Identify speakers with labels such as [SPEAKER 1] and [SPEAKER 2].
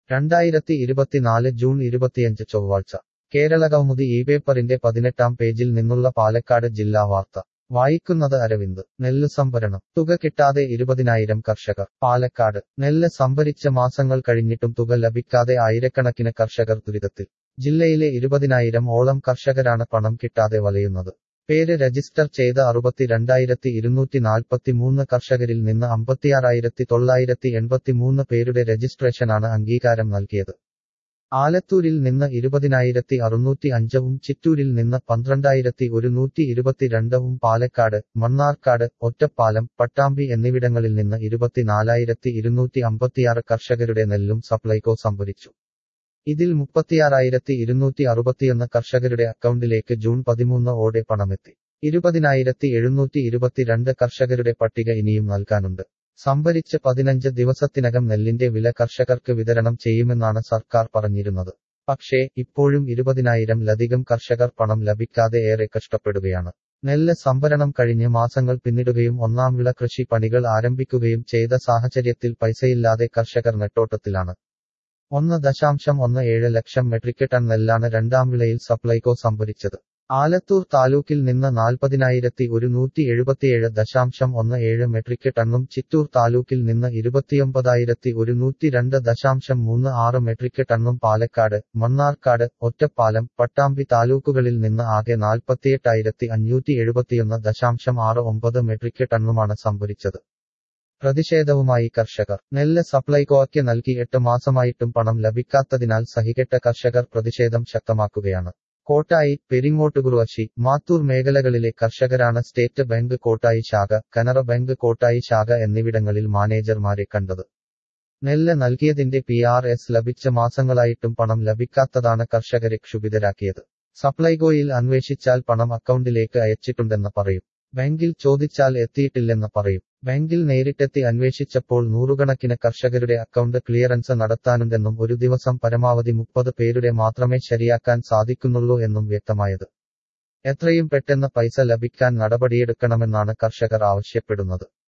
[SPEAKER 1] രണ്ടായിരത്തി ഇരുപത്തിനാല് ജൂൺ ഇരുപത്തിയഞ്ച് ചൊവ്വാഴ്ച കേരള കൗമുദി ഈ പേപ്പറിന്റെ പതിനെട്ടാം പേജിൽ നിന്നുള്ള പാലക്കാട് ജില്ലാ വാർത്ത വായിക്കുന്നത് അരവിന്ദ് നെല്ല് സംഭരണം തുക കിട്ടാതെ ഇരുപതിനായിരം കർഷകർ പാലക്കാട് നെല്ല് സംഭരിച്ച മാസങ്ങൾ കഴിഞ്ഞിട്ടും തുക ലഭിക്കാതെ ആയിരക്കണക്കിന് കർഷകർ ദുരിതത്തിൽ ജില്ലയിലെ ഇരുപതിനായിരം ഓളം കർഷകരാണ് പണം കിട്ടാതെ വലയുന്നത് പേര് രജിസ്റ്റർ ചെയ്ത അറുപത്തിരണ്ടായിരത്തി ഇരുന്നൂറ്റി നാൽപ്പത്തിമൂന്ന് കർഷകരിൽ നിന്ന് അമ്പത്തിയാറായിരത്തി തൊള്ളായിരത്തി എൺപത്തിമൂന്ന് പേരുടെ രജിസ്ട്രേഷനാണ് അംഗീകാരം നൽകിയത് ആലത്തൂരിൽ നിന്ന് ഇരുപതിനായിരത്തി അറുന്നൂറ്റി അഞ്ചവും ചിറ്റൂരിൽ നിന്ന് പന്ത്രണ്ടായിരത്തി ഒരുന്നൂറ്റി ഇരുപത്തിരണ്ടവും പാലക്കാട് മണ്ണാർക്കാട് ഒറ്റപ്പാലം പട്ടാമ്പി എന്നിവിടങ്ങളിൽ നിന്ന് ഇരുപത്തിനാലായിരത്തി ഇരുന്നൂറ്റി അമ്പത്തിയാറ് കർഷകരുടെ നെല്ലും സപ്ലൈകോ സംഭരിച്ചു ഇതിൽ മുപ്പത്തിയാറായിരത്തി ഇരുന്നൂറ്റി അറുപത്തിയൊന്ന് കർഷകരുടെ അക്കൗണ്ടിലേക്ക് ജൂൺ പതിമൂന്ന് ഓടെ പണമെത്തി ഇരുപതിനായിരത്തി എഴുന്നൂറ്റി ഇരുപത്തിരണ്ട് കർഷകരുടെ പട്ടിക ഇനിയും നൽകാനുണ്ട് സംഭരിച്ച് പതിനഞ്ച് ദിവസത്തിനകം നെല്ലിന്റെ വില കർഷകർക്ക് വിതരണം ചെയ്യുമെന്നാണ് സർക്കാർ പറഞ്ഞിരുന്നത് പക്ഷേ ഇപ്പോഴും ഇരുപതിനായിരം ലധികം കർഷകർ പണം ലഭിക്കാതെ ഏറെ കഷ്ടപ്പെടുകയാണ് നെല്ല് സംഭരണം കഴിഞ്ഞ് മാസങ്ങൾ പിന്നിടുകയും ഒന്നാം വിള കൃഷി പണികൾ ആരംഭിക്കുകയും ചെയ്ത സാഹചര്യത്തിൽ പൈസയില്ലാതെ കർഷകർ നെട്ടോട്ടത്തിലാണ് ഒന്ന് ദശാംശം ഒന്ന് ഏഴ് ലക്ഷം മെട്രിക് ടൺ നെല്ലാണ് രണ്ടാം വിളയിൽ സപ്ലൈകോ സംഭരിച്ചത് ആലത്തൂർ താലൂക്കിൽ നിന്ന് നാൽപ്പതിനായിരത്തി ഒരുന്നൂറ്റി എഴുപത്തിയേഴ് ദശാംശം ഒന്ന് ഏഴ് മെട്രിക് ടണ്ണും ചിറ്റൂർ താലൂക്കിൽ നിന്ന് ഇരുപത്തിയൊമ്പതായിരത്തി ഒരുന്നൂറ്റി രണ്ട് ദശാംശം മൂന്ന് ആറ് മെട്രിക് ടണ്ണും പാലക്കാട് മണ്ണാർക്കാട് ഒറ്റപ്പാലം പട്ടാമ്പി താലൂക്കുകളിൽ നിന്ന് ആകെ നാൽപ്പത്തിയെട്ടായിരത്തി അഞ്ഞൂറ്റി എഴുപത്തിയൊന്ന് ദശാംശം ആറ് ഒമ്പത് മെട്രിക് ടണ്ണുമാണ് സംഭരിച്ചത് പ്രതിഷേധവുമായി കർഷകർ നെല്ല് സപ്ലൈകോയ്ക്ക് നൽകി എട്ട് മാസമായിട്ടും പണം ലഭിക്കാത്തതിനാൽ സഹികെട്ട കർഷകർ പ്രതിഷേധം ശക്തമാക്കുകയാണ് കോട്ടായി പെരിങ്ങോട്ടുകുറുവശി മാത്തൂർ മേഖലകളിലെ കർഷകരാണ് സ്റ്റേറ്റ് ബാങ്ക് കോട്ടായി ശാഖ കനറ ബാങ്ക് കോട്ടായി ശാഖ എന്നിവിടങ്ങളിൽ മാനേജർമാരെ കണ്ടത് നെല്ല് നൽകിയതിന്റെ പി ആർ എസ് ലഭിച്ച മാസങ്ങളായിട്ടും പണം ലഭിക്കാത്തതാണ് കർഷകരെ ക്ഷുഭിതരാക്കിയത് സപ്ലൈകോയിൽ അന്വേഷിച്ചാൽ പണം അക്കൗണ്ടിലേക്ക് അയച്ചിട്ടുണ്ടെന്ന് പറയും ബാങ്കിൽ ചോദിച്ചാൽ എത്തിയിട്ടില്ലെന്ന് പറയും ബാങ്കിൽ നേരിട്ടെത്തി അന്വേഷിച്ചപ്പോൾ നൂറുകണക്കിന് കർഷകരുടെ അക്കൗണ്ട് ക്ലിയറൻസ് നടത്താനുണ്ടെന്നും ഒരു ദിവസം പരമാവധി മുപ്പത് പേരുടെ മാത്രമേ ശരിയാക്കാൻ സാധിക്കുന്നുള്ളൂ എന്നും വ്യക്തമായത് എത്രയും പെട്ടെന്ന് പൈസ ലഭിക്കാൻ നടപടിയെടുക്കണമെന്നാണ് കർഷകർ ആവശ്യപ്പെടുന്നത്